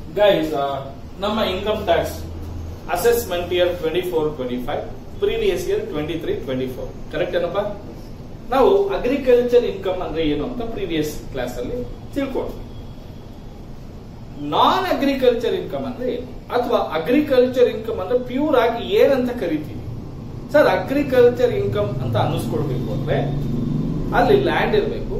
Guys ನಮ್ಮ income tax assessment year twenty four twenty five previous year twenty three twenty four correct ಏನಪ್ಪ ನಾವು agriculture income ಅಂದ್ರೆ ಏನು ಅಂತ ಪ್ರೀವಿಯಸ್ ಕ್ಲಾಸ್ ಅಲ್ಲಿ ತಿಳ್ಕೊಂಡ್ವಿ ನಾನ್ ಅಗ್ರಿಕಲ್ಚರ್ ಇನ್ಕಮ್ ಅಂದ್ರೆ ಏನು ಅಥವಾ ಅಗ್ರಿಕಲ್ಚರ್ ಇನ್ಕಮ್ ಅಂದ್ರೆ ಪ್ಯೂರ್ ಆಗಿ ಏನಂತ ಕರಿತೀವಿ ಸರ್ ಅಗ್ರಿಕಲ್ಚರ್ ಇನ್ಕಮ್ ಅಂತ ಅನ್ನಿಸ್ಕೊಳ್ಬೇಕು ಅಂದ್ರೆ ಅಲ್ಲಿ ಲ್ಯಾಂಡ್ ಇರಬೇಕು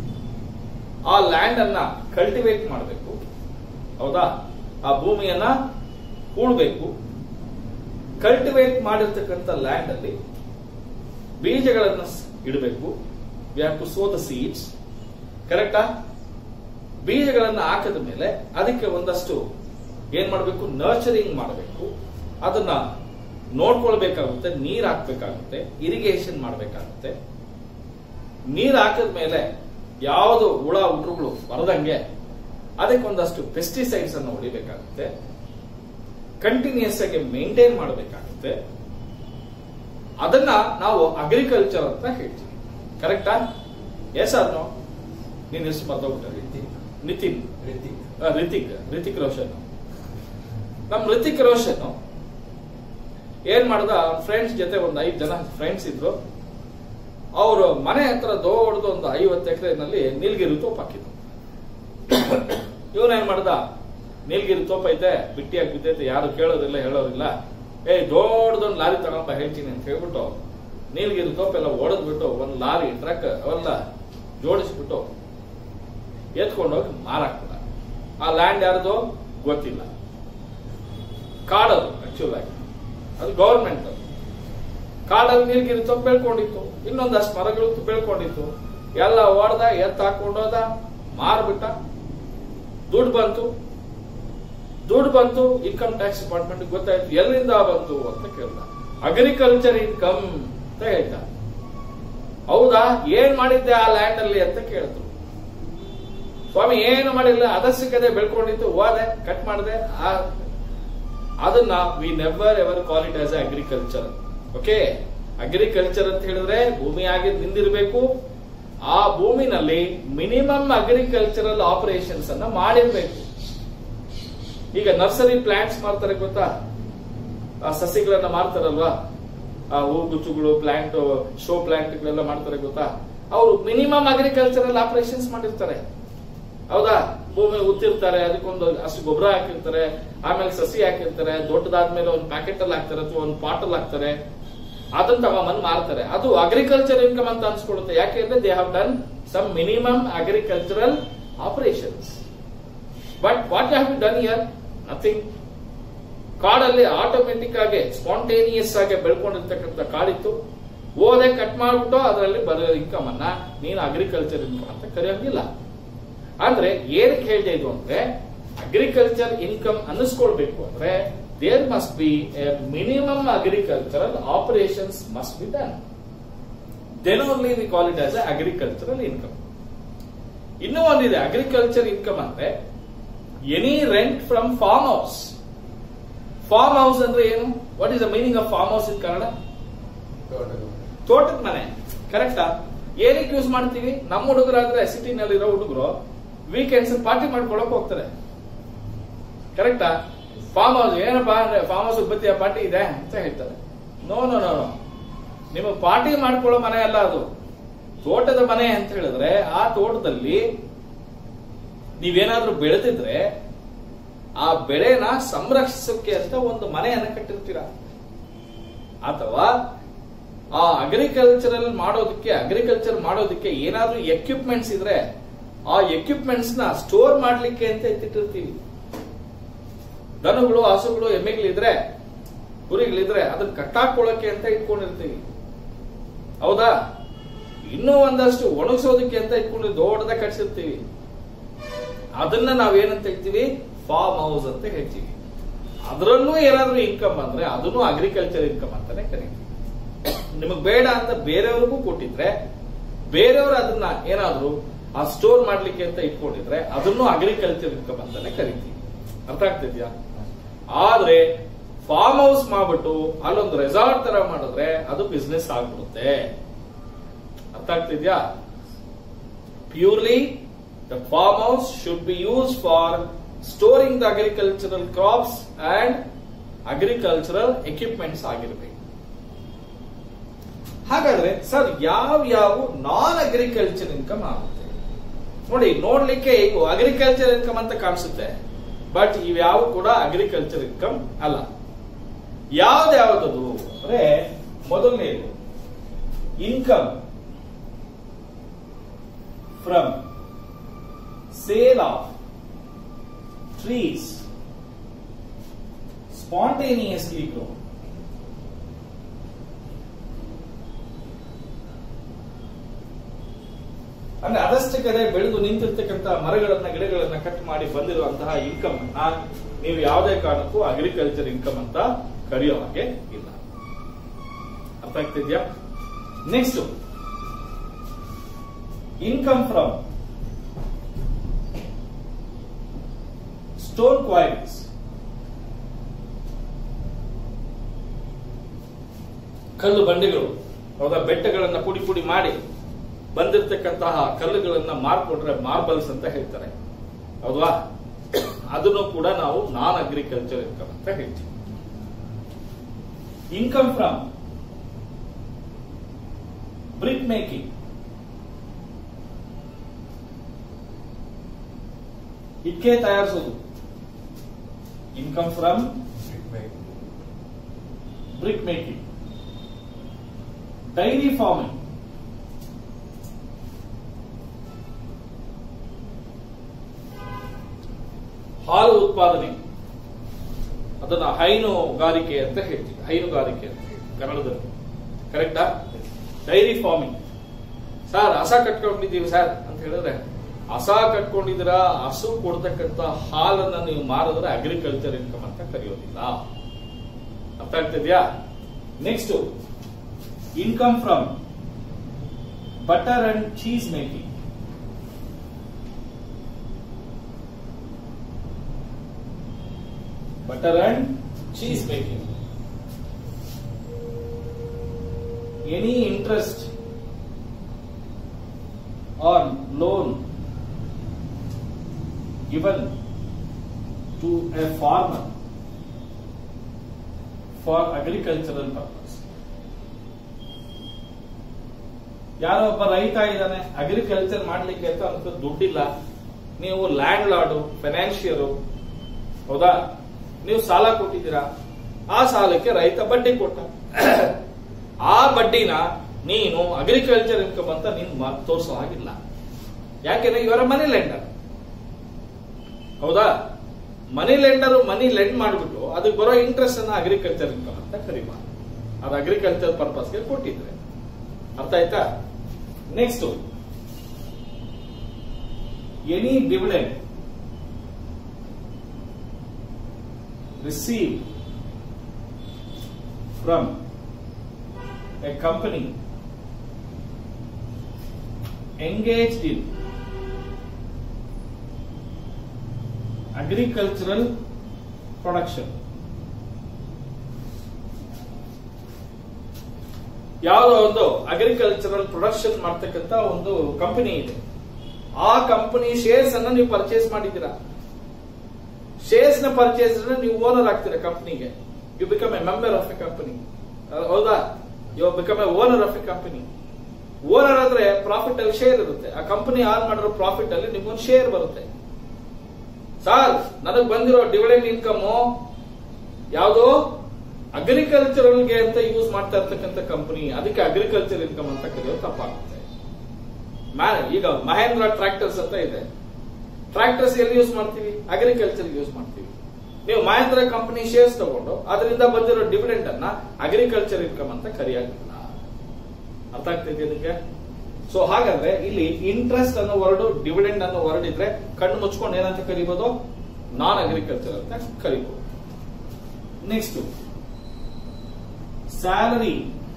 ಆ ಲ್ಯಾಂಡ್ ಅನ್ನ ಕಲ್ಟಿವೇಟ್ ಮಾಡಬೇಕು ಹೌದಾ ಆ ಭೂಮಿಯನ್ನ ಹೂಳ್ಬೇಕು ಕಲ್ಟಿವೇಟ್ ಮಾಡಿರ್ತಕ್ಕಂಥ ಲ್ಯಾಂಡ್ ಅಲ್ಲಿ ಬೀಜಗಳನ್ನ ಇಡಬೇಕು we have to sow the seeds ಕರೆಕ್ಟಾ ಬೀಜಗಳನ್ನ ಹಾಕಿದ ಮೇಲೆ ಅದಕ್ಕೆ ಒಂದಷ್ಟು ಏನ್ ಮಾಡಬೇಕು ನರ್ಚರಿಂಗ್ ಮಾಡಬೇಕು ಅದನ್ನ ನೋಡ್ಕೊಳ್ಬೇಕಾಗುತ್ತೆ ನೀರ್ ಹಾಕ್ಬೇಕಾಗುತ್ತೆ ಇರಿಗೇಷನ್ ಮಾಡಬೇಕಾಗುತ್ತೆ ನೀರ್ ಹಾಕಿದ ಮೇಲೆ ಯಾವುದು ಹುಳ ಹುಟ್ರುಗಳು ಬರದಂಗೆ ಅದಕ್ಕೆ ಒಂದಷ್ಟು ಪೆಸ್ಟಿಸೈಡ್ಸ್ ಅನ್ನು ಹೊಡಿಬೇಕಾಗುತ್ತೆ ಕಂಟಿನ್ಯೂಸ್ ಆಗಿ ಮೇಂಟೈನ್ ಮಾಡಬೇಕಾಗುತ್ತೆ ಅದನ್ನ ನಾವು ಅಗ್ರಿಕಲ್ಚರ್ ಅಂತ ಹೇಳ್ತೀವಿ ಕರೆಕ್ಟಾ ಎಸ್ ನೋ ನೀನ್ ಎಷ್ಟು ಮರ್ತೋಗ್ಬಿಟ್ಟೆ ನಿತಿನ್ ಆ, ರಿತಿಕ್ ರಿತಿಕ್ ರೋಷನ್ ನಮ್ ರಿತಿಕ್ ರೋಷನ್ ಏನ್ ಮಾಡ್ದ ಫ್ರೆಂಡ್ಸ್ ಜೊತೆ ಒಂದು ಐದು ಜನ ಫ್ರೆಂಡ್ಸ್ ಇದ್ರು ಅವರು ಮನೆ ಹತ್ರ ದೊಡ್ಡದು ಒಂದು ಐವತ್ತು ಎಕರೆನಲ್ಲಿ ನೀಲಗಿರಿ ತೋಪ ಹಾಕಿದ್ರು ಇವನೇನ್ ಮಾಡ್ದ ನೀಲಗಿರಿ ತೋಪ ಐತೆ ಬಿಟ್ಟಿಯಾಗಿ ಬಿದ್ದೈತೆ ಯಾರು ಕೇಳೋದಿಲ್ಲ ಹೇಳೋದಿಲ್ಲ ಏ ದೊಡ್ಡದೊಂದು ಲಾರಿ ತಗೊಂಬ ಹೇಳ್ತೀನಿ ಅಂತ ಹೇಳ್ಬಿಟ್ಟು ನೀಲಗಿರಿ ತೋಪ ಎಲ್ಲ ಹೊಡೆದ್ಬಿಟ್ಟು ಒಂದು ಲಾರಿ ಟ್ರಕ್ ಅವೆಲ್ಲ ಜೋಡಿಸ್ಬಿಟ್ಟು ಎತ್ಕೊಂಡೋಗಿ ಮಾರಾಕ್ಬಿಡ ಆ ಲ್ಯಾಂಡ್ ಯಾರ್ದು ಗೊತ್ತಿಲ್ಲ ಕಾಡದು ಆಕ್ಚುಲ್ ಆಗಿ ಅದು ಗವರ್ಮೆಂಟ್ ಕಾಡಲ್ಲಿ ನೀಲಗಿರಿ ತಪ್ಪು ಬೆಳ್ಕೊಂಡಿತ್ತು ಇನ್ನೊಂದಷ್ಟು ಮರಗಳು ಬೆಳ್ಕೊಂಡಿತ್ತು ಎಲ್ಲ ಹೊಡೆದ ಎತ್ತ ಹಾಕೊಂಡೋದ ಮಾರ್ಬಿಟ್ಟ ದುಡ್ಡು ಬಂತು ದುಡ್ಡು ಬಂತು ಇನ್ಕಮ್ ಟ್ಯಾಕ್ಸ್ ಡಿಪಾರ್ಟ್ಮೆಂಟ್ ಗೊತ್ತಾಯ್ತು ಎಲ್ಲಿಂದ ಬಂತು ಅಂತ ಕೇಳ್ದ ಅಗ್ರಿಕಲ್ಚರ್ ಇನ್ಕಮ್ ಅಂತ ಹೇಳ್ದ ಹೌದಾ ಏನ್ ಮಾಡಿದ್ದೆ ಆ ಲ್ಯಾಂಡ್ ಅಲ್ಲಿ ಅಂತ ಕೇಳಿದ್ರು ಸ್ವಾಮಿ ಏನು ಮಾಡಿಲ್ಲ ಅದರ್ಸಿಕದೆ ಬೆಳ್ಕೊಂಡಿತ್ತು ಹೋದೆ ಕಟ್ ಮಾಡಿದೆ ಅದನ್ನ we never ever call it as agriculture okay agriculture ಅಂತ ಹೇಳಿದ್ರೆ ಭೂಮಿ ಆಗಿ ನಿಂದಿರಬೇಕು ಆ ಭೂಮಿನಲ್ಲಿ ಮಿನಿಮಮ್ ಅಗ್ರಿಕಲ್ಚರಲ್ ಆಪರೇಷನ್ಸ್ ಅನ್ನ ಮಾಡಿರ್ಬೇಕು ಈಗ ನರ್ಸರಿ ಪ್ಲಾಂಟ್ಸ್ ಮಾಡ್ತಾರೆ ಗೊತ್ತಾ ಆ ಸಸಿಗಳನ್ನ ಮಾರ್ತಾರಲ್ವಾ ಆ ಹೂಗುಚ್ಚುಗಳು ಪ್ಲಾಂಟ್ ಶೋ ಪ್ಲಾಂಟ್ಗಳೆಲ್ಲ ಮಾಡ್ತಾರೆ ಗೊತ್ತಾ ಅವರು ಮಿನಿಮಮ್ ಅಗ್ರಿಕಲ್ಚರಲ್ ಆಪರೇಷನ್ಸ್ ಮಾಡಿರ್ತಾರೆ ಹೌದಾ ಭೂಮಿ ಉತ್ತಿರ್ತಾರೆ ಅದಕ್ಕೊಂದು ಅಷ್ಟು ಗೊಬ್ಬರ ಹಾಕಿರ್ತಾರೆ ಆಮೇಲೆ ಸಸಿ ಹಾಕಿರ್ತಾರೆ ದೊಡ್ಡದಾದ್ಮೇಲೆ ಒಂದು ಪ್ಯಾಕೆಟ್ ಅಲ್ಲಿ ಹಾಕ್ತಾರೆ ಅಥವಾ ಒಂದು ಪಾಟ್ ಅಲ್ಲಿ ಹಾಕ್ತಾರೆ ಅದನ್ನ ತಗೊಂಬಂದು ಮಾರ್ತಾರೆ ಅದು ಅಗ್ರಿಕಲ್ಚರ್ ಇನ್ಕಮ್ ಅಂತ ಅನ್ಸ್ಕೊಳ್ಳುತ್ತೆ ಯಾಕೆಂದ್ರೆ they have done some minimum agricultural operations but what have done year nothing ಕಾಡಲ್ಲಿ ಆಟೋಮೆಟಿಕ್ ಆಗಿ ಸ್ಪಾಂಟೇನಿಯಸ್ ಆಗಿ ಬೆಳ್ಕೊಂಡಿರ್ತಕ್ಕಂಥ ಕಾಡಿತ್ತು ಓದೆ ಕಟ್ ಮಾಡ್ಬಿಟ್ಟು ಅದರಲ್ಲಿ ಬರೋ ಇನ್ಕಮ್ ಅನ್ನ ನೀನು ಅಗ್ರಿಕಲ್ಚರ್ ಇನ್ಕಮ್ ಅಂತ ಕರೆಯೋಂಗಿಲ್ಲ ಅಂದ್ರೆ ಏನಕ್ಕೆ ಹೇಳ್ತಾ ಇದು ಅಂದ್ರೆ ಅಗ್ರಿಕಲ್ಚರ್ ಇನ್ಕಮ್ ಅನ್ನಿಸ್ಕೊಳ್ಬೇಕು ಅಂದ್ರೆ there must be a minimum agricultural operations must be done then only we call it as agricultural income ಇನ್ನೂ ಒಂದಿದೆ ಅಗ್ರಿಕಲ್ಚರ್ ಇನ್ಕಮ್ ಅಂದ್ರೆ any rent from farm house farm house ಅಂದ್ರೆ ಏನು what is the meaning of farm house in Kannada ತೋಟದ ಮನೆ ಕರೆಕ್ಟಾ ಏನಕ್ಕೆ use ಮಾಡ್ತೀವಿ ನಮ್ಮ ಹುಡುಗರಾದ್ರೆ ಸಿಟಿನಲ್ಲಿರೋ ಹುಡುಗರು ವೀಕೆಂಡ್ಸ್ ಪಾರ್ಟಿ ಮಾಡ್ಕೊಳಕ್ ಹೋಗ್ತಾರೆ ಕರೆಕ್ಟಾ ಫಾರ್ಮ್ ಹೌಸ್ ಏನಪ್ಪಾ ಅಂದ್ರೆ ಫಾರ್ಮ್ ಹೌಸ್ ಬತ್ತಿಯ ಪಾರ್ಟಿ ಇದೆ ಅಂತ ಹೇಳ್ತಾರೆ ನೋ ನೋ ನೋ ನೋ ನಿಮಗೆ ಪಾರ್ಟಿ ಮಾಡ್ಕೊಳ್ಳೋ ಮನೆ ಅಲ್ಲ ಅದು ತೋಟದ ಮನೆ ಅಂತ ಹೇಳಿದ್ರೆ ಆ ತೋಟದಲ್ಲಿ ನೀವೇನಾದ್ರೂ ಬೆಳೆದಿದ್ರೆ ಆ ಬೆಳೆನ ಸಂರಕ್ಷಿಸೋಕೆ ಅಂತ ಒಂದು ಮನೆಯನ್ನ ಕಟ್ಟಿರ್ತೀರ ಅಥವಾ ಆ ಅಗ್ರಿಕಲ್ಚರಲ್ ಮಾಡೋದಕ್ಕೆ ಅಗ್ರಿಕಲ್ಚರ್ ಮಾಡೋದಕ್ಕೆ ಏನಾದ್ರೂ ಎಕ್ವಿಪ್ಮೆಂಟ್ಸ್ ಇದ್ರೆ ಆ ಎಕ್ವಿಪ್ಮೆಂಟ್ಸ್ ನ ಸ್ಟೋರ್ ಮಾಡ್ಲಿಕ್ಕೆ ಅಂತ ಎತ್ತಿಟ್ಟಿರ್ತೀವಿ ದನಗಳು ಹಸುಗಳು ಎಮ್ಮೆಗಳಿದ್ರೆ ಕುರಿಗಳಿದ್ರೆ ಅದನ್ನ ಕಟ್ಟಾಕೊಳ್ಳಕ್ಕೆ ಅಂತ ಇಟ್ಕೊಂಡಿರ್ತೀವಿ ಹೌದಾ ಇನ್ನೂ ಒಂದಷ್ಟು ಒಣಗಿಸೋದಕ್ಕೆ ಅಂತ ಇಟ್ಕೊಂಡು ದೊಡ್ಡದ ಕಟ್ಸಿರ್ತೀವಿ ಅದನ್ನ ನಾವೇನಂತ ಹೇಳ್ತೀವಿ ಫಾರ್ಮ್ ಹೌಸ್ ಅಂತ ಹೇಳ್ತೀವಿ ಅದರಲ್ಲೂ ಏನಾದ್ರೂ ಇನ್ಕಮ್ ಬಂದ್ರೆ ಅದನ್ನು ಅಗ್ರಿಕಲ್ಚರ್ ಇನ್ಕಮ್ ಅಂತಾನೆ ಕರೀತೀವಿ ನಿಮಗ್ ಬೇಡ ಅಂತ ಬೇರೆಯವ್ರಿಗೂ ಕೊಟ್ಟಿದ್ರೆ ಬೇರೆಯವರು ಅದನ್ನ ಏನಾದ್ರೂ ಆ ಸ್ಟೋರ್ ಮಾಡ್ಲಿಕ್ಕೆ ಅಂತ ಇಟ್ಕೊಂಡಿದ್ರೆ ಅದನ್ನು ಅಗ್ರಿಕಲ್ಚರ್ ಇನ್ಕಮ್ ಅಂತಾನೆ ಕರಿತೀವಿ ಅರ್ಥ ಆಗ್ತಿದ್ಯಾ ಆದ್ರೆ ಫಾರ್ಮ್ ಹೌಸ್ ಮಾಡ್ಬಿಟ್ಟು ಅಲ್ಲೊಂದು ರೆಸಾರ್ಟ್ ತರ ಮಾಡಿದ್ರೆ ಅದು ಬಿಸ್ನೆಸ್ ಆಗ್ಬಿಡುತ್ತೆ ಅರ್ಥ ಆಗ್ತಿದ್ಯಾ purely the farm house should be use for storing the agricultural crops and agricultural equipments ಆಗಿರಬೇಕು ಹಾಗಾದ್ರೆ ಸರ್ ಯಾವ ಯಾವ ನಾನ್ ಅಗ್ರಿಕಲ್ಚರ್ ಇನ್ಕಮ್ ಆಗುತ್ತೆ ನೋಡಿ ನೋಡ್ಲಿಕ್ಕೆ ಇವು ಅಗ್ರಿಕಲ್ಚರ್ ಇನ್ಕಮ್ ಅಂತ ಕಾಣಿಸುತ್ತೆ ಬಟ್ ಇವ್ಯಾವು ಕೂಡ ಅಗ್ರಿಕಲ್ಚರ್ ಇನ್ಕಮ್ ಅಲ್ಲ ಯಾವ್ದ್ಯಾವ್ದದು ಅಂದ್ರೆ ಮೊದಲನೇದು income from sale of trees spontaneously grow ಅಂದ್ರೆ ಅದಷ್ಟಕ್ಕದೆ ಬೆಳೆದು ನಿಂತಿರ್ತಕ್ಕಂಥ ಮರಗಳನ್ನ ಗಿಡಗಳನ್ನ ಕಟ್ ಮಾಡಿ ಬಂದಿರುವಂತಹ ಇನ್ಕಮ್ ಅನ್ನ ನೀವು ಯಾವುದೇ ಕಾರಣಕ್ಕೂ ಅಗ್ರಿಕಲ್ಚರ್ ಇನ್ಕಮ್ ಅಂತ ಕರೆಯೋ ಹಾಗೆ ಇಲ್ಲ ಅರ್ಥ ಆಗ್ತಿದ್ಯಾ next income from stone quarries ಕಲ್ಲು ಬಂಡೆಗಳು ಹೌದಾ ಬೆಟ್ಟಗಳನ್ನ ಪುಡಿ ಪುಡಿ ಮಾಡಿ ಬಂದಿರತಕ್ಕಂತಹ ಕಲ್ಲುಗಳನ್ನ ಮಾರ್ಕೊಟ್ರೆ ಮಾರ್ಬಲ್ಸ್ ಅಂತ ಹೇಳ್ತಾರೆ ಹೌದಾ ಅದನ್ನು ಕೂಡ ನಾವು ನಾನ್ ಅಗ್ರಿಕಲ್ಚರ್ ಇನ್ಕಮ್ ಅಂತ ಹೇಳ್ತೀವಿ ಇನ್ಕಮ್ ಫ್ರಮ್ ಬ್ರಿಕ್ ಮೇಕಿಂಗ್ ಇಟ್ಕೆ ತಯಾರಿಸೋದು income from brick making dairy farming ಹಾಲು ಉತ್ಪಾದನೆ ಅದನ್ನ ಹೈನುಗಾರಿಕೆ ಅಂತ ಹೇಳ್ತೀವಿ ಹೈನುಗಾರಿಕೆ ಅಂತ ಹೇಳಿ ಕನ್ನಡದಲ್ಲಿ ಕರೆಕ್ಟಾ ಡೈರಿ ಫಾರ್ಮಿಂಗ್ ಸರ್ ಹಸ ಕಟ್ಕೊಂಡಿದ್ದೀವಿ ಸರ್ ಅಂತ ಹೇಳಿದ್ರೆ ಹಸ ಕಟ್ಕೊಂಡಿದ್ರ ಹಸು ಕೊಡ್ತಕ್ಕಂತ ಹಾಲನ್ನ ನೀವು ಮಾರಿದ್ರೆ ಅಗ್ರಿಕಲ್ಚರ್ ಇನ್ಕಮ್ ಅಂತ ಕರೆಯೋದಿಲ್ಲ ಅರ್ಥ ಆಗ್ತಿದ್ಯಾ next income from butter and cheese making butter and cheese making. Any interest or loan given to a farmer for agricultural purpose. ಯಾರೋ ಒಬ್ಬ ರೈತ ಇದ್ದಾನೆ ಅಗ್ರಿಕಲ್ಚರ್ ಮಾಡ್ಲಿಕ್ಕೆ ಅಂತ ಅಂತ ದುಡ್ಡಿಲ್ಲ ನೀವು ಲ್ಯಾಂಡ್ ಲಾರ್ಡು ಫೈನಾನ್ಷಿಯರು ಹೌದಾ ನೀವು ಸಾಲ ಕೊಟ್ಟಿದ್ದೀರಾ ಆ ಸಾಲಕ್ಕೆ ರೈತ ಬಡ್ಡಿ ಕೊಟ್ಟ ಆ ಬಡ್ಡಿನ ನೀನು ಅಗ್ರಿಕಲ್ಚರ್ ಇನ್ಕಮ್ ಅಂತ ನೀನು ಮ- ತೋರಿಸೋ ಹಾಗಿಲ್ಲ ಯಾಕೆಂದ್ರೆ ಇವರ ಮನಿ ಲೆಂಡರ್ ಹೌದಾ ಮನಿ ಲೆಂಡರ್ ಮನಿ ಲೆಂಡ್ ಮಾಡಿಬಿಟ್ಟು ಅದಕ್ಕೆ ಬರೋ ಇಂಟ್ರೆಸ್ಟ್ ಅನ್ನ ಅಗ್ರಿಕಲ್ಚರ್ ಇನ್ಕಮ್ ಅಂತ ಕರಿಬಾರ್ದು ಅದು ಅಗ್ರಿಕಲ್ಚರ್ ಪರ್ಪಸ್ಗೆ ಕೊಟ್ಟಿದ್ರೆ ಅರ್ಥ ಆಯ್ತಾ next any dividend received from a company engaged in agricultural production ಯಾವುದೋ ಒಂದು ಅಗ್ರಿಕಲ್ಚರಲ್ ಪ್ರೊಡಕ್ಷನ್ ಮಾಡ್ತಕ್ಕಂತ ಒಂದು ಕಂಪನಿ ಇದೆ ಆ ಕಂಪನಿ ಶೇರ್ಸ್ ಅನ್ನ ನೀವು ಪರ್ಚೇಸ್ ಮಾಡಿದ್ದೀರಾ ಶೇರ್ಸ್ ನ ಪರ್ಚೇಸ್ ನೀವು ಓನರ್ ಆಗ್ತೀರಾ ಕಂಪನಿಗೆ you become a member of a company ಹೌದಾ you become a owner of a company owner ಆದ್ರೆ ಪ್ರಾಫಿಟ್ ಅಲ್ಲಿ ಶೇರ್ ಇರುತ್ತೆ ಆ ಕಂಪನಿ ಆನ್ ಮಾಡಿರೋ ಪ್ರಾಫಿಟ್ ಅಲ್ಲಿ ನಿಮ್ಗೊಂದು ಶೇರ್ ಬರುತ್ತೆ ಸಾರ್ ನನಗ್ ಬಂದಿರೋ ಡಿವಿಡೆಂಡ್ ಇನ್ಕಮ್ ಯಾವುದು ಅಗ್ರಿಕಲ್ಚರಲ್ಗೆ ಅಂತ ಯೂಸ್ ಮಾಡ್ತಾ ಇರ್ತಕ್ಕಂಥ ಕಂಪನಿ ಅದಕ್ಕೆ ಅಗ್ರಿಕಲ್ಚರ್ ಇನ್ಕಮ್ ಅಂತ ಕರೆಯೋದು ತಪ್ಪಾಗುತ್ತೆ ಮ್ಯಾ- ಈಗ ಮಹೇಂದ್ರ ಟ್ರಾಕ್ಟರ್ಸ್ ಅಂತ ಇದೆ ಟ್ರಾಕ್ಟರ್ಸ್ ಎಲ್ಲಿ ಯೂಸ್ ಮಾಡ್ತೀವಿ ಅಗ್ರಿಕಲ್ಚರ್ ಯೂಸ್ ಮಾಡ್ತೀವಿ ನೀವು ಮಹೇಂದ್ರ ಕಂಪನಿ ಶೇರ್ಸ್ ತಗೊಂಡು ಅದರಿಂದ ಬಂದಿರೋ ಡಿವಿಡೆಂಡ್ ಅನ್ನ ಅಗ್ರಿಕಲ್ಚರ್ ಇನ್ಕಮ್ ಅಂತ ಕರೆಯಾಗಿಲ್ಲ ಅರ್ಥ ಆಗ್ತೈತಿ ಇದಕ್ಕೆ ಸೊ ಹಾಗಾದ್ರೆ ಇಲ್ಲಿ ಇಂಟ್ರೆಸ್ಟ್ ಅನ್ನೋ ವರ್ಡ್ ಡಿವಿಡೆಂಡ್ ಅನ್ನೋ ವರ್ಡ್ ಇದ್ರೆ ಕಣ್ಣು ಮುಚ್ಕೊಂಡು ಏನಂತ ಕರಿಬಹುದು ನಾನ್ ಅಗ್ರಿಕಲ್ಚರ್ ಅಂತ ಕರಿಬಹುದು next salary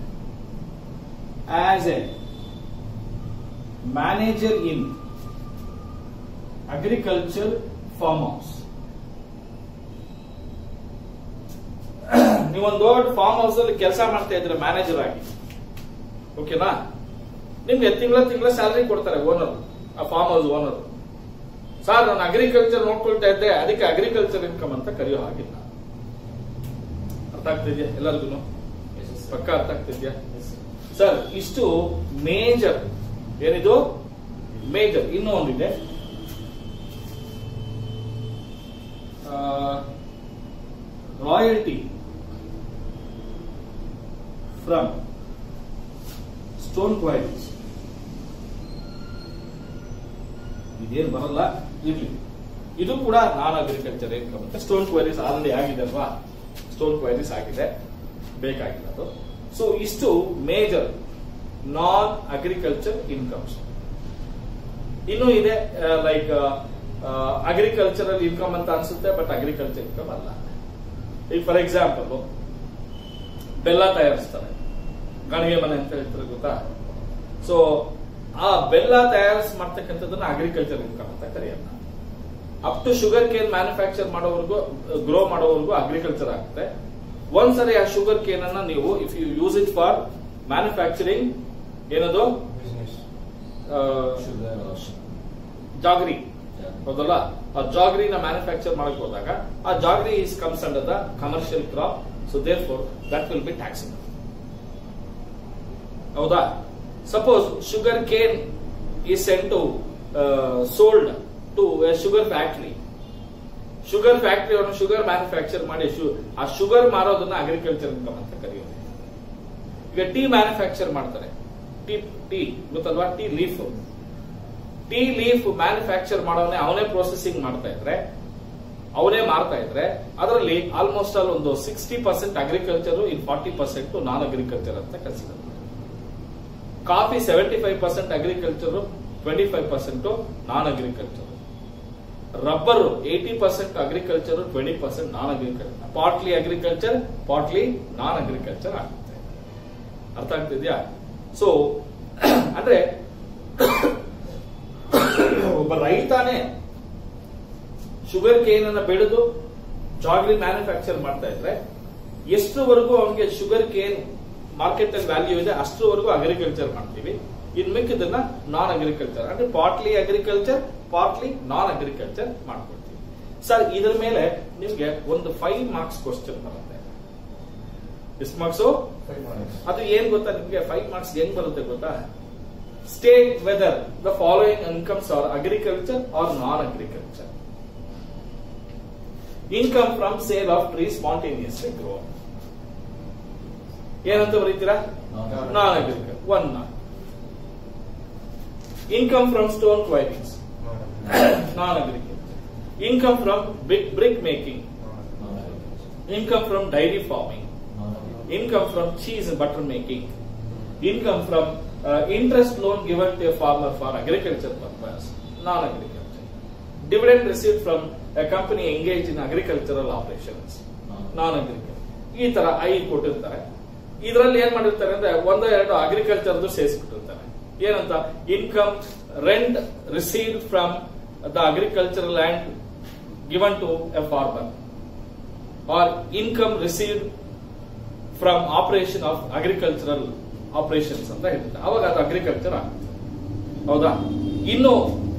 as a manager in agriculture farm house ನೀವೊಂದು ದೊಡ್ಡ ಫಾರ್ಮ್ ಹೌಸ್ ಅಲ್ಲಿ ಕೆಲಸ ಮಾಡ್ತಾ ಇದ್ರೆ ಮ್ಯಾನೇಜರ್ ಆಗಿ ಓಕೆನಾ ನಿಮ್ಗೆ ತಿಂಗಳ ತಿಂಗಳ ಸ್ಯಾಲರಿ ಕೊಡ್ತಾರೆ ಓನರ್ ಆ ಫಾರ್ಮ್ ಹೌಸ್ ಓನರ್ ಸರ್ ನಾನು ಅಗ್ರಿಕಲ್ಚರ್ ನೋಡ್ಕೊಳ್ತಾ ಇದ್ದೆ ಅದಕ್ಕೆ ಅಗ್ರಿಕಲ್ಚರ್ ಇನ್ಕಮ್ ಅಂತ ಕರೆಯೋ ಹಾಗಿಲ್ಲ ಅರ್ಥ ಆಗ್ತಿದ್ಯಾ ಎಲ್ಲರಿಗೂ ಪಕ್ಕ ಅರ್ಥ ಆಗ್ತಿದ್ಯಾ ಸರ್ ಇಷ್ಟು ಮೇಜರ್ ಏನಿದು ಮೇಜರ್ ಇನ್ನೂ ಒಂದಿದೆ ರಾಯಲ್ಟಿ ಫ್ರಮ್ ಸ್ಟೋನ್ ಕ್ವಾಲಿಟೀಸ್ ಇದೇನು ಬರಲ್ಲ ಇರ್ಲಿ ಇದು ಕೂಡ ನಾನ್ ಅಗ್ರಿಕಲ್ಚರ್ ಇನ್ಕಮ್ ಅಂತ ಸ್ಟೋನ್ ಕ್ವೈರೀಸ್ ಆಲ್ರೆಡಿ ಆಗಿದೆ ಅಲ್ವಾ ಸ್ಟೋನ್ ಕ್ವೈರೀಸ್ ಆಗಿದೆ ಬೇಕಾಗಿಲ್ಲ ಅದು ಸೊ ಇಷ್ಟು ಮೇಜರ್ ನಾನ್ ಅಗ್ರಿಕಲ್ಚರ್ ಇನ್ಕಮ್ಸ್ ಇನ್ನೂ ಇದೆ ಲೈಕ್ ಅಗ್ರಿಕಲ್ಚರಲ್ ಇನ್ಕಮ್ ಅಂತ ಅನ್ಸುತ್ತೆ ಬಟ್ ಅಗ್ರಿಕಲ್ಚರ್ ಇನ್ಕಮ್ ಅಲ್ಲ ಈಗ ಫಾರ್ ಎಕ್ಸಾಂಪಲ್ ಬೆಲ್ಲ ತಯಾರಿಸ್ತಾರೆ ಗಾಣಿಗೆ ಮನೆ ಅಂತ ಹೇಳ್ತಾರೆ ಗೊತ್ತಾ ಸೊ ಆ ಬೆಲ್ಲ ತಯಾರಿಸ್ ಮಾಡ್ತಕ್ಕಂಥದ್ದನ್ನ ಅಗ್ರಿಕಲ್ಚರ್ ಇನ್ಕಮ್ ಅಂತ ಕರೆಯೋಣ up to sugarcane manufacture ಮಾಡೋವರೆಗೂ ಗ್ರೋ ಮಾಡೋವರೆಗೂ ಅಗ್ರಿಕಲ್ಚರ್ ಆಗುತ್ತೆ ಒಂದ್ಸರಿ ಆ ಶುಗರ್ ಕೇನ್ ಅನ್ನ ನೀವು if you use it for manufacturing ಏನದು ಆ, ಜಾಗ್ರಿ ಹೌದಲ್ಲ ಆ ಜಾಗ್ರಿನ ಮ್ಯಾನುಫ್ಯಾಕ್ಚರ್ ಮಾಡಕ್ ಹೋದಾಗ ಆ jaggery is comes under the commercial crop so therefore that will be taxing ಹೌದಾ suppose sugarcane is sent to sold to sugar factory sugar factory ಅವನು sugar manufacture ಮಾಡಿ ಶು- ಆ ಶುಗರ್ ಮಾರೋದನ್ನ ಅಗ್ರಿಕಲ್ಚರ್ ಇನ್ಕಮ್ ಅಂತ ಕರೆಯೋದು ಈಗ tea manufacture ಮಾಡ್ತಾರೆ tea tea ಗೊತ್ತಲ್ವಾ tea leaf tea leaf manufacture ಮಾಡೋನೆ ಅವನೇ ಪ್ರೊಸೆಸಿಂಗ್ ಮಾಡ್ತಾ ಇದ್ರೆ ಅವನೇ ಮಾರ್ತಾ ಇದ್ರೆ ಅದರಲ್ಲಿ ಆಲ್ಮೋಸ್ಟ್ ಆಲ್ ಒಂದು sixty percent agriculture in forty percent non agriculture ಅಂತ consider coffee seventy five percent agriculture twenty five percent non agriculture rubber eighty percent agriculture twenty percent non agriculture partly agriculture partly non agriculture ಆಗುತ್ತೆ ಅರ್ಥ ಆಗ್ತಿದ್ಯಾ so ಅಂದ್ರೆ ಒಬ್ಬ ರೈತಾನೆ sugar sugarcane ಅನ್ನ ಬೆಳೆದು jaggery manufacture ಮಾಡ್ತಾ ಇದ್ರೆ ಎಷ್ಟರವರೆಗೂ ಅವನಿಗೆ ಶುಗರ್ ಕೇನ್ ಮಾರ್ಕೆಟ್ ಅಲ್ಲಿ ವ್ಯಾಲ್ಯೂ ಇದೆ ಅಷ್ಟರವರೆಗೂ ಅಗ್ರಿಕಲ್ಚರ್ ಮಾಡ್ತೀವಿ ಇನ್ ಮಿಕ್ಕಿದನ್ನ ನಾನ್ ಅಗ್ರಿಕಲ್ಚರ್ ಅಂದ್ರೆ partly agriculture partly non agriculture ಮಾಡ್ಕೊಳ್ತೀವಿ ಸರ್ ಇದ್ರ ಮೇಲೆ ನಿಮ್ಗೆ ಒಂದು ಫೈವ್ ಮಾರ್ಕ್ಸ್ ಕ್ವಶನ್ ಬರುತ್ತೆ ಎಷ್ಟು ಮಾರ್ಕ್ಸ್ ಅದು ಏನ್ ಗೊತ್ತಾ ನಿಮ್ಗೆ ಫೈವ್ ಮಾರ್ಕ್ಸ್ ಹೆಂಗ್ ಬರುತ್ತೆ ಗೊತ್ತಾ state whether the following incomes are agriculture or non agriculture income from sale of tree spontaneous grow ಏನಂತ ಬರೀತೀರಾ non agriculture one income from stone quarryings non agriculture income from big brick making income from dairy farming income from cheese and butter making, income from uh, interest loan given to a farmer for agriculture purpose, non-agriculture, dividend received from a company engaged in agricultural operations, non-agriculture. ಈ ತರ ಐದು ಕೊಟ್ಟಿರ್ತಾರೆ ಇದರಲ್ಲಿ ಏನ್ ಮಾಡಿರ್ತಾರೆ ಅಂದ್ರೆ ಒಂದೋ ಎರಡು ಅಗ್ರಿಕಲ್ಚರ್ದು ಸೇರಿಸ್ಬಿಟ್ಟಿರ್ತಾರೆ ಏನಂತ income rent received from the agricultural land given to a farmer or income received from operation of agricultural operations ಅಂತ ಹೇಳ್ತಾರೆ ಅವಾಗ ಅದು ಅಗ್ರಿಕಲ್ಚರ್ ಆಗುತ್ತೆ ಹೌದಾ ಇನ್ನು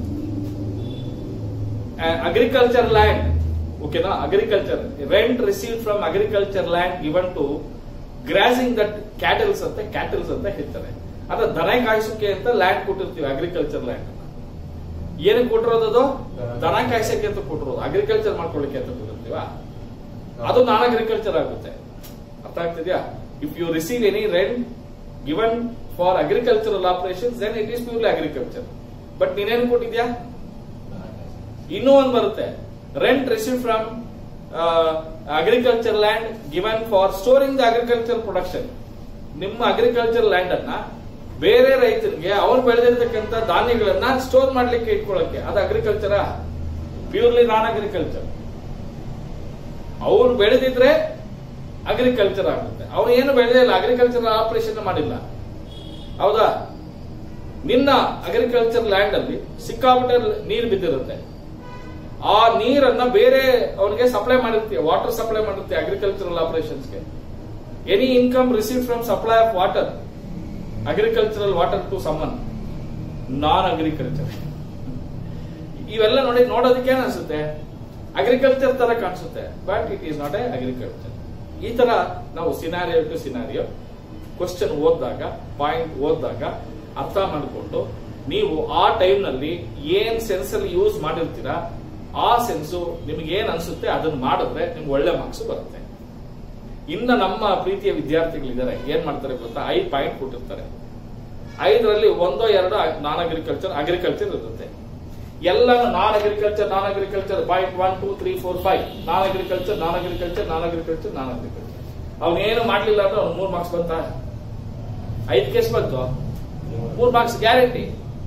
ಅಗ್ರಿಕಲ್ಚರ್ ಲ್ಯಾಂಡ್ ಓಕೆನಾ agriculture rent receive from agriculture land given to grazing that cattles ಅಂತ cattles ಅಂತ ಹೇಳ್ತಾರೆ ಅದ ದನ ಕಾಯಿಸೋಕೆ ಅಂತ ಲ್ಯಾಂಡ್ ಕೊಟ್ಟಿರ್ತೀವಿ ಅಗ್ರಿಕಲ್ಚರ್ ಲ್ಯಾಂಡ್ ಏನಕ್ಕೆ ಕೊಟ್ಟಿರೋದು ಅದು ದನ ಕಾಯಿಸಕ್ಕೆ ಅಂತ ಕೊಟ್ಟಿರೋದು ಅಗ್ರಿಕಲ್ಚರ್ ಮಾಡ್ಕೊಳ್ಳಿಕ್ಕೆ ಅಂತ ಕೊಟ್ಟಿರ್ತೀವ ಅದು ನಾನ್ ಅಗ್ರಿಕಲ್ಚರ್ ಆಗುತ್ತೆ ಅರ್ಥ ಆಗ್ತಿದ್ಯಾ if you receive any rent given for agricultural operations then it is purely agriculture but ನೀನೇನು ಕೊಟ್ಟಿದ್ಯಾ ಇನ್ನೂ ಒಂದು ಬರುತ್ತೆ rent receive from agriculture land given for storing the agriculture production ನಿಮ್ಮ ಅಗ್ರಿಕಲ್ಚರ್ ಲ್ಯಾಂಡ್ ಅನ್ನ ಬೇರೆ ರೈತರಿಗೆ ಅವ್ರು ಬೆಳೆದಿರ್ತಕ್ಕಂಥ ಧಾನ್ಯಗಳನ್ನ ಸ್ಟೋರ್ ಮಾಡ್ಲಿಕ್ಕೆ ಇಟ್ಕೊಳ್ಳಕ್ಕೆ ಅದು ಅಗ್ರಿಕಲ್ಚರ ಪ್ಯೂರ್ಲಿ ನಾನ್ ಅಗ್ರಿಕಲ್ಚರ್ ಅವ್ರು ಬೆಳೆದಿದ್ರೆ ಅಗ್ರಿಕಲ್ಚರ್ ಆಗುತ್ತೆ ಅವನು ಏನು ಬೆಳೆದಿಲ್ಲ ಅಗ್ರಿಕಲ್ಚರ್ ಆಪರೇಷನ್ ಮಾಡಿಲ್ಲ ಹೌದಾ ನಿನ್ನ ಅಗ್ರಿಕಲ್ಚರ್ ಲ್ಯಾಂಡ್ ಅಲ್ಲಿ ಸಿಕ್ಕಾಪಟ್ಟೆ ನೀರು ಬಿದ್ದಿರುತ್ತೆ ಆ ನೀರನ್ನ ಬೇರೆ ಅವನಿಗೆ ಸಪ್ಲೈ ಮಾಡಿರ್ತೀಯ ವಾಟರ್ ಸಪ್ಲೈ ಮಾಡಿರ್ತೀಯ ಅಗ್ರಿಕಲ್ಚರಲ್ ಆಪರೇಷನ್ಸ್ಗೆ any income receive from supply of water agricultural water to someone non agriculture ಇವೆಲ್ಲ ನೋಡಿ ನೋಡೋದಕ್ಕೆ ಏನ್ ಅನ್ಸುತ್ತೆ ಅಗ್ರಿಕಲ್ಚರ್ ತರ ಕಾಣಿಸುತ್ತೆ but it is not a agriculture ಈ ತರ ನಾವು ಸಿನಾರಿಯೋ ಟು ಸಿನಾರಿಯೋ ಕ್ವಶನ್ ಓದಿದಾಗ ಪಾಯಿಂಟ್ ಓದಿದಾಗ ಅರ್ಥ ಮಾಡಿಕೊಂಡು ನೀವು ಆ ಟೈಮ್ ನಲ್ಲಿ ಏನ್ ಸೆನ್ಸ್ ಅಲ್ಲಿ ಯೂಸ್ ಮಾಡಿರ್ತೀರಾ ಆ ಸೆನ್ಸು ನಿಮ್ಗೆ ಏನ್ ಅನ್ಸುತ್ತೆ ಅದನ್ನ ಮಾಡಿದ್ರೆ ನಿಮ್ಗೆ ಒಳ್ಳೆ ಮಾರ್ಕ್ಸ್ ಬರುತ್ತೆ ಇನ್ನ ನಮ್ಮ ಪ್ರೀತಿಯ ವಿದ್ಯಾರ್ಥಿಗಳಿದ್ದಾರೆ ಏನ್ ಮಾಡ್ತಾರೆ ಗೊತ್ತಾ ಐದು ಪಾಯಿಂಟ್ ಕೊಟ್ಟಿರ್ತಾರೆ ಐದರಲ್ಲಿ ಒಂದೋ ಎರಡೋ ನಾನ್ ಅಗ್ರಿಕಲ್ಚರ್ ಅಗ್ರಿಕಲ್ಚರ್ ಇರುತ್ತೆ ಎಲ್ಲಾನು non agriculture non agriculture point one two three four five non agriculture non agriculture non agriculture non agriculture ಅವನೇನು ಮಾಡ್ಲಿಲ್ಲ ಅಂದ್ರೆ ಅವ್ನು ಮೂರ್ ಮಾರ್ಕ್ಸ್ ಬಂತ ಐದು ಕೇಸ್ ಬಂತು ಮೂರ್ ಮಾರ್ಕ್ಸ್ ಗ್ಯಾರಂಟಿ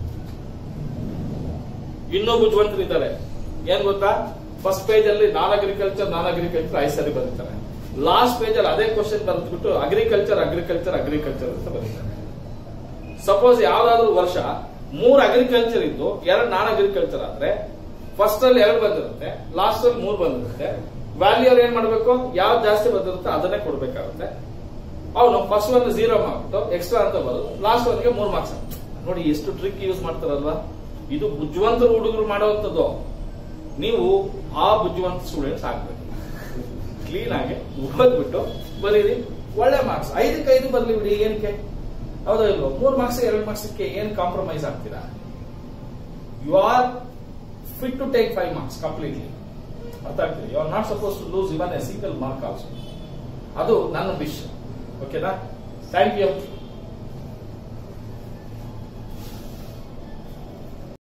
ಇನ್ನೂ ಬುದ್ಧಿವಂತರಿದ್ದಾರೆ ಏನ್ ಗೊತ್ತಾ ಫಸ್ಟ್ ಪೇಜ್ ಅಲ್ಲಿ ನಾನ್ ಅಗ್ರಿಕಲ್ಚರ್ ನಾನ್ ಅಗ್ರಿಕಲ್ಚರ್ ಐದು ಸರಿ ಬರೀತಾರೆ ಲಾಸ್ಟ್ ಪೇಜ್ ಅಲ್ಲಿ ಅದೇ ಕ್ವಶನ್ ಬರೆದ್ಬಿಟ್ಟು ಅಗ್ರಿಕಲ್ಚರ್ ಅಗ್ರಿಕಲ್ಚರ್ ಅಗ್ರಿಕಲ್ಚರ್ ಅಂತ ಬರೀತಾರೆ ಸಪೋಸ್ ಯಾವ್ದಾದ್ರು ವರ್ಷ ಮೂರ್ ಅಗ್ರಿಕಲ್ಚರ್ ಇದ್ದು ಎರಡು ನಾನ್ ಅಗ್ರಿಕಲ್ಚರ್ ಆದ್ರೆ ಫಸ್ಟ್ ಅಲ್ಲಿ ಎರಡು ಬಂದಿರುತ್ತೆ ಲಾಸ್ಟ್ ಅಲ್ಲಿ ಮೂರ್ ಬಂದಿರುತ್ತೆ ವ್ಯಾಲ್ಯೂ ಅವ್ರು ಏನ್ ಮಾಡ್ಬೇಕು ಯಾವ್ದು ಜಾಸ್ತಿ ಬಂದಿರುತ್ತೆ ಅದನ್ನೇ ಕೊಡ್ಬೇಕಾಗುತ್ತೆ ಅವನು ಫಸ್ಟ್ ಒನ್ ಝೀರೋ ಮಾಡ್ಬಿಟ್ಟು ಎಕ್ಸ್ಟ್ರಾ ಅಂತ ಬರೋದು ಲಾಸ್ಟ್ ಒನ್ಗೆ ಮೂರ್ ಮಾರ್ಕ್ಸ್ ನೋಡಿ ಎಷ್ಟು ಟ್ರಿಕ್ ಯೂಸ್ ಮಾಡ್ತಾರಲ್ವಾ ಇದು ಬುದ್ಧಿವಂತರು ಹುಡುಗರು ಮಾಡುವಂತದ್ದು ನೀವು ಆ ಬುದ್ಧಿವಂತ ಸ್ಟೂಡೆಂಟ್ಸ್ ಆಗ್ಬೇಕು ಕ್ಲೀನ್ ಆಗಿ ಓದ್ಬಿಟ್ಟು ಬರೀರಿ ಒಳ್ಳೆ ಮಾರ್ಕ್ಸ್ ಐದಕ್ಕೆ ಐದು ಬರ್ಲಿ ಬಿಡಿ ಏನಕ್ಕೆ ಹೌದಾ ಇಲ್ವೋ ಮೂರ್ ಮಾರ್ಕ್ಸ್ ಎರಡು ಮಾರ್ಕ್ಸ್ಗೆ ಏನ್ ಕಾಂಪ್ರಮೈಸ್ ಆಗ್ತೀರಾ you are fit to take five marks completely ಅರ್ಥ ಆಗ್ತದೆ you are not suppose to lose even a single mark also ಅದು ನನ್ನ ವಿಶ್ ಓಕೆನಾ ಥ್ಯಾಂಕ್ ಯು